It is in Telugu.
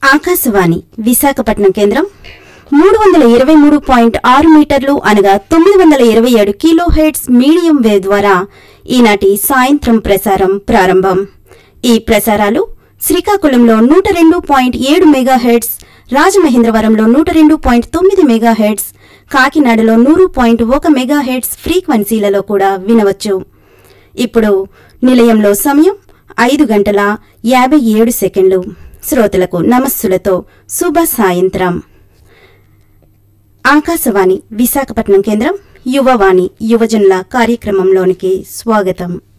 ఆకాశవాణి విశాఖపట్నం కేంద్రం మూడు వందల ఇరవై మూడు పాయింట్ ఆరు మీటర్లు అనగా తొమ్మిది వందల ఇరవై ఏడు కిలో హెడ్స్ మీడియం వేవ్ ద్వారా ఈనాటి సాయంత్రం ప్రసారం ప్రారంభం ఈ ప్రసారాలు శ్రీకాకుళంలో నూట రెండు పాయింట్ ఏడు మెగా హెడ్స్ రాజమహేంద్రవరంలో నూట రెండు పాయింట్ తొమ్మిది మెగా హెడ్స్ కాకినాడలో నూరు పాయింట్ ఒక మెగా హెడ్స్ ఫ్రీక్వెన్సీలలో కూడా వినవచ్చు ఇప్పుడు నిలయంలో సమయం ఐదు గంటల యాభై ఏడు సెకండ్లు శ్రోతలకు నమస్సులతో శుభ సాయంత్రం ఆకాశవాణి విశాఖపట్నం కేంద్రం యువవాణి యువజనుల కార్యక్రమంలోనికి స్వాగతం